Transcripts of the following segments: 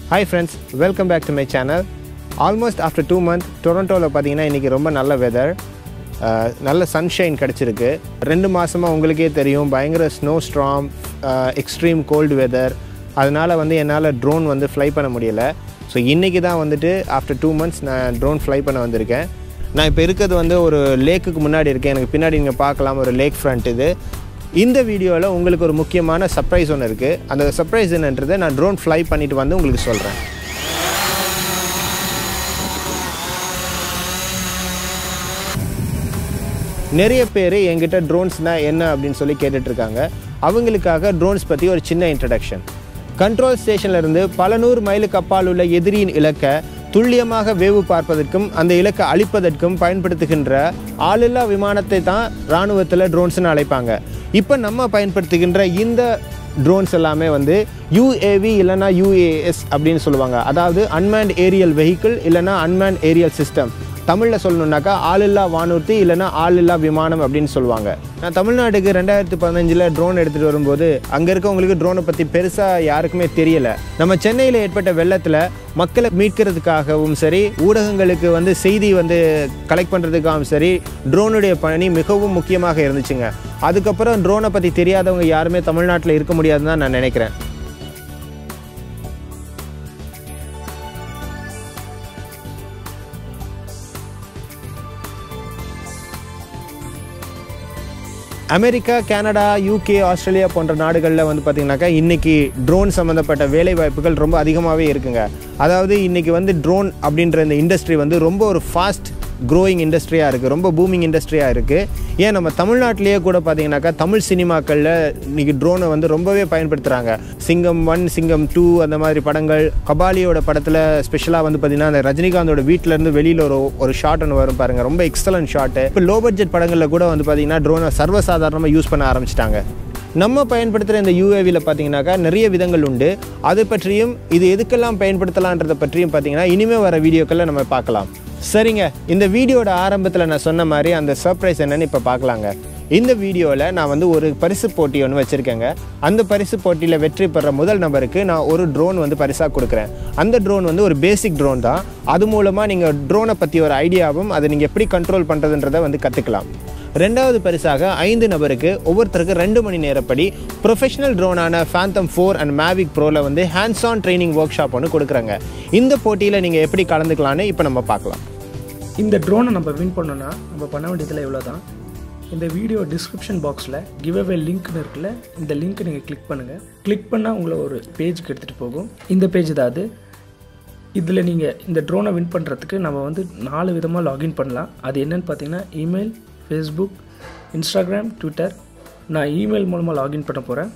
hi friends welcome back to my channel almost after two month டொரண்டோவில் பார்த்தீங்கன்னா இன்றைக்கி ரொம்ப நல்ல வெதர் நல்ல சன்ஷைன் கிடச்சிருக்கு ரெண்டு மாதமாக உங்களுக்கே தெரியும் பயங்கர snow storm extreme cold weather அதனால் வந்து என்னால் ட்ரோன் வந்து ஃப்ளை பண்ண முடியலை ஸோ இன்றைக்கி தான் வந்துட்டு ஆஃப்டர் டூ மந்த்ஸ் நான் ட்ரோன் ஃப்ளை பண்ண வந்திருக்கேன் நான் இப்போ இருக்கிறது வந்து ஒரு லேக்குக்கு முன்னாடி இருக்கேன் எனக்கு பின்னாடி நீங்கள் பார்க்கலாம் ஒரு லேக் ஃப்ரண்ட் இது இந்த வீடியோவில் உங்களுக்கு ஒரு முக்கியமான சர்ப்ரைஸ் ஒன்று இருக்குது அந்த சர்ப்ரைஸ் என்னன்றதை நான் ட்ரோன் ஃப்ளை பண்ணிட்டு வந்து உங்களுக்கு சொல்கிறேன் நிறைய பேர் என்கிட்ட ட்ரோன்ஸ்னால் என்ன அப்படின்னு சொல்லி கேட்டுட்ருக்காங்க அவங்களுக்காக ட்ரோன்ஸ் பற்றி ஒரு சின்ன இன்ட்ரடக்ஷன் கண்ட்ரோல் ஸ்டேஷன்லேருந்து பல நூறு மைலுக்கு அப்பால் உள்ள எதிரியின் இலக்கை துல்லியமாக வேவு பார்ப்பதற்கும் அந்த இலக்கை அழிப்பதற்கும் பயன்படுத்துகின்ற ஆளில்லா விமானத்தை தான் இராணுவத்தில் ட்ரோன்ஸ்னு அழைப்பாங்க இப்போ நம்ம பயன்படுத்துகின்ற இந்த ட்ரோன்ஸ் எல்லாமே வந்து யூஏவி இல்லைனா யூஏஎஸ் அப்படின்னு சொல்லுவாங்க அதாவது அன்மேண்ட் ஏரியல் வெஹிக்கிள் இல்லைனா அன்மேண்ட் ஏரியல் சிஸ்டம் தமிழில் சொல்லணுன்னாக்கா ஆளில்லா வானூர்த்தி இல்லைனா ஆளில்லா விமானம் அப்படின்னு சொல்லுவாங்க நான் தமிழ்நாட்டுக்கு ரெண்டாயிரத்து பதினஞ்சில் ட்ரோன் எடுத்துகிட்டு வரும்போது அங்கே இருக்கவங்களுக்கு ட்ரோனை பற்றி பெருசாக யாருக்குமே தெரியலை நம்ம சென்னையில் ஏற்பட்ட வெள்ளத்தில் மக்களை மீட்கிறதுக்காகவும் சரி ஊடகங்களுக்கு வந்து செய்தி வந்து கலெக்ட் பண்ணுறதுக்காகவும் சரி ட்ரோனுடைய பணி மிகவும் முக்கியமாக இருந்துச்சுங்க அதுக்கப்புறம் ட்ரோனை பற்றி தெரியாதவங்க யாருமே தமிழ்நாட்டில் இருக்க முடியாதுன்னு தான் நான் நினைக்கிறேன் அமெரிக்கா கனடா யூகே ஆஸ்திரேலியா போன்ற நாடுகளில் வந்து பார்த்திங்கனாக்கா இன்றைக்கி ட்ரோன் சம்மந்தப்பட்ட வேலை வாய்ப்புகள் ரொம்ப அதிகமாகவே இருக்குங்க அதாவது இன்றைக்கி வந்து ட்ரோன் அப்படின்ற இந்த இண்டஸ்ட்ரி வந்து ரொம்ப ஒரு ஃபாஸ்ட் க்ரோயிங் இண்டஸ்ட்ரியாக இருக்குது ரொம்ப பூமிங் இண்டஸ்ட்ரியாக இருக்குது ஏன் நம்ம தமிழ்நாட்டிலேயே கூட பார்த்தீங்கன்னாக்கா தமிழ் சினிமாக்களில் இன்றைக்கி ட்ரோனை வந்து ரொம்பவே பயன்படுத்துகிறாங்க சிங்கம் ஒன் சிங்கம் டூ அந்த மாதிரி படங்கள் கபாலியோட படத்தில் ஸ்பெஷலாக வந்து பார்த்திங்கன்னா அந்த ரஜினிகாந்தோட வீட்டிலேருந்து வெளியில் ஒரு ஒரு ஷாட் ஒன்று வரும் பாருங்கள் ரொம்ப எக்ஸலன்ட் ஷாட்டு இப்போ லோ பட்ஜெட் படங்களில் கூட வந்து பார்த்திங்கன்னா ட்ரோனை சர்வசாதாரணமாக யூஸ் பண்ண ஆரம்பிச்சிட்டாங்க நம்ம பயன்படுத்துகிற இந்த யூஏவியில் பார்த்தீங்கன்னாக்கா நிறைய விதங்கள் உண்டு அது பற்றியும் இது எதுக்கெல்லாம் பயன்படுத்தலான்றதை பற்றியும் பார்த்தீங்கன்னா இனிமேல் வர வீடியோக்களில் நம்ம பார்க்கலாம் சரிங்க இந்த வீடியோட ஆரம்பத்தில் நான் சொன்ன மாதிரி அந்த சர்ப்ரைஸ் என்னன்னு இப்போ பார்க்கலாங்க இந்த வீடியோவில் நான் வந்து ஒரு பரிசு போட்டி ஒன்று வச்சுருக்கேங்க அந்த பரிசு போட்டியில் வெற்றி பெற முதல் நபருக்கு நான் ஒரு ட்ரோன் வந்து பரிசாக கொடுக்குறேன் அந்த ட்ரோன் வந்து ஒரு பேசிக் ட்ரோன் தான் அது மூலமாக நீங்கள் ட்ரோனை பற்றி ஒரு ஐடியாவும் அதை நீங்கள் எப்படி கண்ட்ரோல் பண்ணுறதுன்றதை வந்து கற்றுக்கலாம் ரெண்டாவது பரிசாக ஐந்து நபருக்கு ஒவ்வொருத்தருக்கு ரெண்டு மணி நேரப்படி ப்ரொஃபஷனல் ட்ரோனான ஃபேந்தம் ஃபோர் அண்ட் மேவிக் ப்ரோவில் வந்து hands on training workshop ஒன்று கொடுக்குறாங்க இந்த போட்டியில் நீங்கள் எப்படி கலந்துக்கலான்னு இப்போ நம்ம பார்க்கலாம் இந்த ட்ரோனை நம்ம வின் பண்ணோன்னா நம்ம பண்ண வேண்டியதில் இவ்வளோ தான் இந்த வீடியோ டிஸ்கிரிப்ஷன் பாக்ஸில் கிவ் அவே லிங்க்னு இருக்குல்ல இந்த லிங்க்கை நீங்கள் கிளிக் பண்ணுங்கள் கிளிக் பண்ணால் உங்களை ஒரு பேஜுக்கு எடுத்துகிட்டு போகும் இந்த பேஜ் தான் அது இதில் நீங்கள் இந்த ட்ரோனை வின் பண்ணுறதுக்கு நம்ம வந்து நாலு விதமாக லாகின் பண்ணலாம் அது என்னென்னு பார்த்தீங்கன்னா இமெயில் ஃபேஸ்புக் இன்ஸ்டாகிராம் ட்விட்டர் நான் இமெயில் மூலமாக லாகின் பண்ண போகிறேன்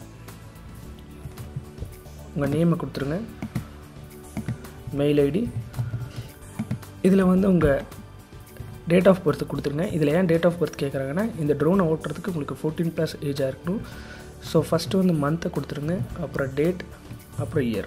உங்கள் நேமை கொடுத்துருங்க மெயில் ஐடி இதில் வந்து உங்கள் டேட் ஆஃப் பர்த் கொடுத்துருங்க இதில் ஏன் டேட் ஆஃப் பர்த் கேட்குறாங்கன்னா இந்த ட்ரோனை ஓட்டுறதுக்கு உங்களுக்கு ஃபோர்டீன் ப்ளஸ் ஏஜாக இருக்கணும் ஸோ ஃபஸ்ட்டு வந்து மந்த்தை கொடுத்துருங்க அப்புறம் டேட் அப்புறம் இயர்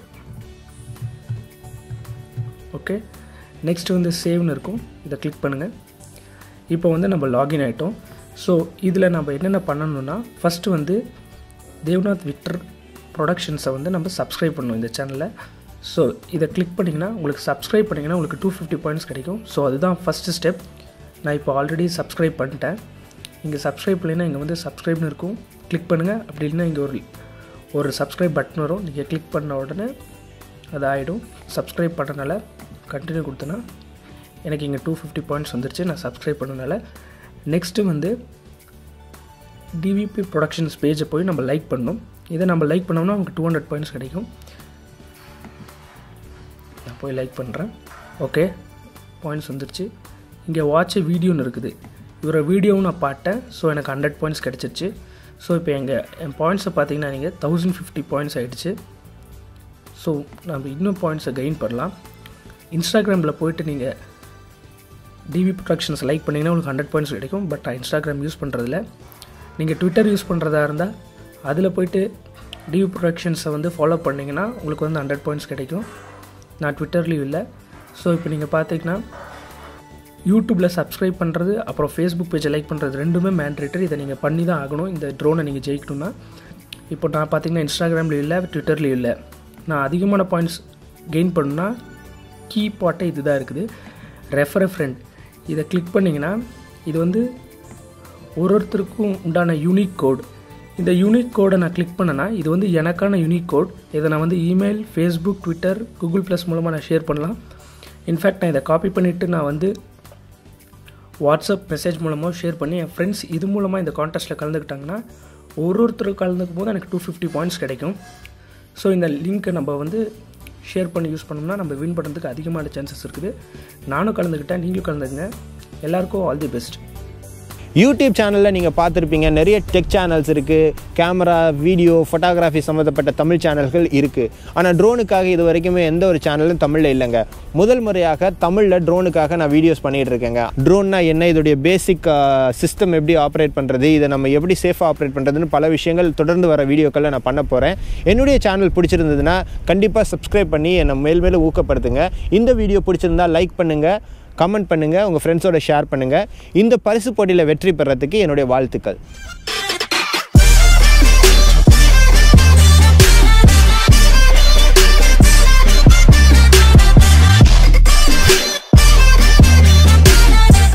ஓகே நெக்ஸ்ட் வந்து சேவ்னு இருக்கும் இதை கிளிக் பண்ணுங்கள் இப்போ வந்து நம்ம லாகின் ஆகிட்டோம் ஸோ இதில் நம்ம என்னென்ன பண்ணணும்னா ஃபஸ்ட்டு வந்து தேவ்நாத் விக்டர் ப்ரொடக்ஷன்ஸை வந்து நம்ம சப்ஸ்கிரைப் பண்ணணும் இந்த சேனலில் ஸோ இதை கிளிக் பண்ணிங்கன்னா உங்களுக்கு சப்ஸ்கிரைப் பண்ணிங்கன்னா உங்களுக்கு டூ ஃபிஃப்டி பாயிண்ட்ஸ் கிடைக்கும் ஸோ அதுதான் ஃபஸ்ட்டு ஸ்டெப் நான் இப்போ ஆல்ரெடி சப்ஸ்கிரைப் பண்ணிட்டேன் இங்கே சப்ஸ்கிரைப் இல்லைன்னா இங்கே வந்து சப்ஸ்கிரைப்னு இருக்கும் கிளிக் பண்ணுங்கள் அப்படி இல்லைன்னா இங்கே ஒரு ஒரு சப்ஸ்கிரைப் பட்டன் வரும் நீங்கள் கிளிக் பண்ண உடனே அது ஆகிடும் சப்ஸ்கிரைப் பண்ணனால கண்டினியூ கொடுத்தேன்னா எனக்கு இங்கே டூ ஃபிஃப்டி பாயிண்ட்ஸ் வந்துருச்சு நான் சப்ஸ்கிரைப் பண்ணனால நெக்ஸ்ட்டு வந்து டிவிபி ப்ரொடக்ஷன்ஸ் பேஜை போய் நம்ம லைக் பண்ணணும் இதை நம்ம லைக் பண்ணோம்னா நமக்கு டூ ஹண்ட்ரட் பாயிண்ட்ஸ் கிடைக்கும் நான் போய் லைக் பண்ணுறேன் ஓகே பாயிண்ட்ஸ் வந்துருச்சு இங்கே வாட்ச் வீடியோன்னு இருக்குது இவரை வீடியோவும் நான் பார்த்தேன் ஸோ எனக்கு ஹண்ட்ரட் பாயிண்ட்ஸ் கிடச்சிருச்சு ஸோ இப்போ எங்கள் என் பாயிண்ட்ஸை பார்த்தீங்கன்னா நீங்கள் தௌசண்ட் ஃபிஃப்டி பாயிண்ட்ஸ் ஆகிடுச்சு ஸோ நம்ம இன்னும் பாயிண்ட்ஸை கெயின் பண்ணலாம் இன்ஸ்டாகிராமில் போயிட்டு நீங்கள் டிவி ப்ரொடக்ஷன்ஸ் லைக் பண்ணிங்கன்னா உங்களுக்கு ஹண்ட்ரட் பாயிண்ட்ஸ் கிடைக்கும் பட் நான் இன்ஸ்டாகிராம் யூஸ் பண்ணுறதில்ல நீங்கள் ட்விட்டர் யூஸ் பண்ணுறதா இருந்தால் அதில் போயிட்டு டிவி ப்ரொடக்ஷன்ஸை வந்து ஃபாலோ பண்ணிங்கன்னா உங்களுக்கு வந்து ஹண்ட்ரட் பாயிண்ட்ஸ் கிடைக்கும் நான் ட்விட்டர்லேயும் இல்லை ஸோ இப்போ நீங்கள் பார்த்தீங்கன்னா யூடியூப்பில் சப்ஸ்கிரைப் பண்ணுறது அப்புறம் ஃபேஸ்புக் பேஜை லைக் பண்ணுறது ரெண்டுமே மேண்ட்ரேட்டர் இதை நீங்கள் பண்ணி தான் ஆகணும் இந்த ட்ரோனை நீங்கள் ஜெயிக்கணும்னா இப்போ நான் பார்த்தீங்கன்னா இன்ஸ்டாகிராம்லேயும் இல்லை ட்விட்டர்லேயும் இல்லை நான் அதிகமான பாயிண்ட்ஸ் கெயின் பண்ணணும்னா கீ பாட்டே இதுதான் இருக்குது ரெஃபர் ஃப்ரெண்ட் இதை கிளிக் பண்ணிங்கன்னா இது வந்து ஒரு ஒருத்தருக்கும் உண்டான யூனிக் கோட் இந்த யூனிக் கோடை நான் கிளிக் பண்ணேன்னா இது வந்து எனக்கான யூனிக் கோட் இதை நான் வந்து email Facebook Twitter Google plus மூலமாக நான் ஷேர் பண்ணலாம் இன்ஃபேக்ட் நான் இதை காப்பி பண்ணிவிட்டு நான் வந்து வாட்ஸ்அப் மெசேஜ் மூலமாக ஷேர் பண்ணி என் ஃப்ரெண்ட்ஸ் இது மூலமாக இந்த கான்டெஸ்ட்டில் கலந்துக்கிட்டாங்கன்னா ஒரு ஒருத்தர் கலந்துக்கும் போது எனக்கு டூ ஃபிஃப்டி பாயிண்ட்ஸ் கிடைக்கும் ஸோ இந்த லிங்க்கை நம்ம வந்து ஷேர் பண்ணி யூஸ் பண்ணோம்னா நம்ம வின் பண்ணுறதுக்கு அதிகமான சான்சஸ் இருக்குது நானும் கலந்துக்கிட்டேன் நீங்களும் கலந்துக்குங்க எல்லாருக்கும் ஆல் தி பெஸ்ட் யூடியூப் சேனலில் நீங்கள் பார்த்துருப்பீங்க நிறைய டெக் சேனல்ஸ் இருக்குது கேமரா வீடியோ ஃபோட்டோகிராஃபி சம்மந்தப்பட்ட தமிழ் சேனல்கள் இருக்குது ஆனால் ட்ரோனுக்காக இது வரைக்குமே எந்த ஒரு சேனலும் தமிழில் இல்லைங்க முதல் முறையாக தமிழில் ட்ரோனுக்காக நான் வீடியோஸ் பண்ணிகிட்டு இருக்கேங்க ட்ரோன்னா என்ன இதோடைய பேசிக் சிஸ்டம் எப்படி ஆப்ரேட் பண்ணுறது இதை நம்ம எப்படி சேஃபாக ஆப்ரேட் பண்ணுறதுன்னு பல விஷயங்கள் தொடர்ந்து வர வீடியோக்களில் நான் பண்ண போகிறேன் என்னுடைய சேனல் பிடிச்சிருந்ததுன்னா கண்டிப்பாக சப்ஸ்கிரைப் பண்ணி என்னை மேல் மேலும் ஊக்கப்படுத்துங்க இந்த வீடியோ பிடிச்சிருந்தா லைக் பண்ணுங்கள் கமெண்ட் பண்ணுங்கள் உங்கள் ஃப்ரெண்ட்ஸோட ஷேர் பண்ணுங்கள் இந்த பரிசு போட்டியில் வெற்றி பெறத்துக்கு என்னுடைய வாழ்த்துக்கள்